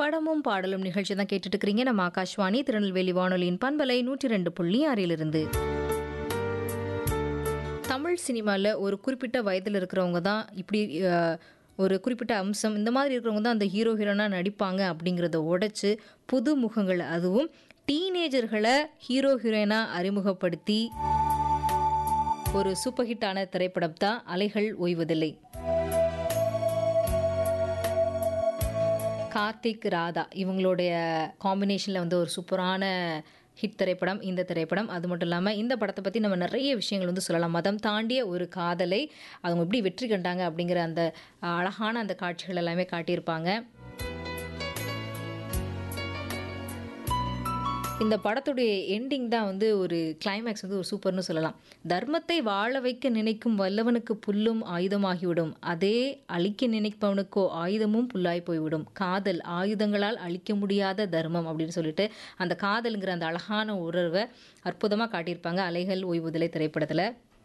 படமும் பாடலும் நிகழ்ச்சி தான் கேட்டுட்டு இருக்கிறீங்க நம்ம ஆகாஷ்வாணி திருநெல்வேலி வானொலியின் பண்பலை நூற்றி ரெண்டு புள்ளி ஆறிலிருந்து தமிழ் சினிமாவில் ஒரு குறிப்பிட்ட வயதில் இருக்கிறவங்க தான் இப்படி அஹ், ஒரு குறிப்பிட்ட அம்சம் இந்த மாதிரி இருக்கிறவங்க தான் அந்த ஹீரோ ஹீரோனாக நடிப்பாங்க அப்படிங்கிறத உடைச்சு புது முகங்கள் அதுவும் டீனேஜர்களை ஹீரோ ஹீரோயினாக அறிமுகப்படுத்தி ஒரு சூப்பர் ஹிட்டான திரைப்படம் தான் அலைகள் ஓய்வதில்லை கார்த்திக் ராதா இவங்களுடைய காம்பினேஷனில் வந்து ஒரு சூப்பரான ஹிட் திரைப்படம் இந்த திரைப்படம் அது மட்டும் இல்லாமல் இந்த படத்தை பற்றி நம்ம நிறைய விஷயங்கள் வந்து சொல்லலாம் மதம் தாண்டிய ஒரு காதலை அவங்க எப்படி வெற்றி கண்டாங்க அப்படிங்கிற அந்த அழகான அந்த காட்சிகள் எல்லாமே காட்டியிருப்பாங்க இந்த படத்துடைய எண்டிங் தான் வந்து ஒரு கிளைமேக்ஸ் வந்து ஒரு சூப்பர்னு சொல்லலாம் தர்மத்தை வாழ வைக்க நினைக்கும் வல்லவனுக்கு புல்லும் ஆயுதமாகிவிடும் அதே அழிக்க நினைப்பவனுக்கோ ஆயுதமும் புல்லாய் போய்விடும் காதல் ஆயுதங்களால் அழிக்க முடியாத தர்மம் அப்படின்னு சொல்லிட்டு அந்த காதலுங்கிற அந்த அழகான உறவை அற்புதமாக காட்டியிருப்பாங்க அலைகள் ஓய்வுதலை திரைப்படத்தில்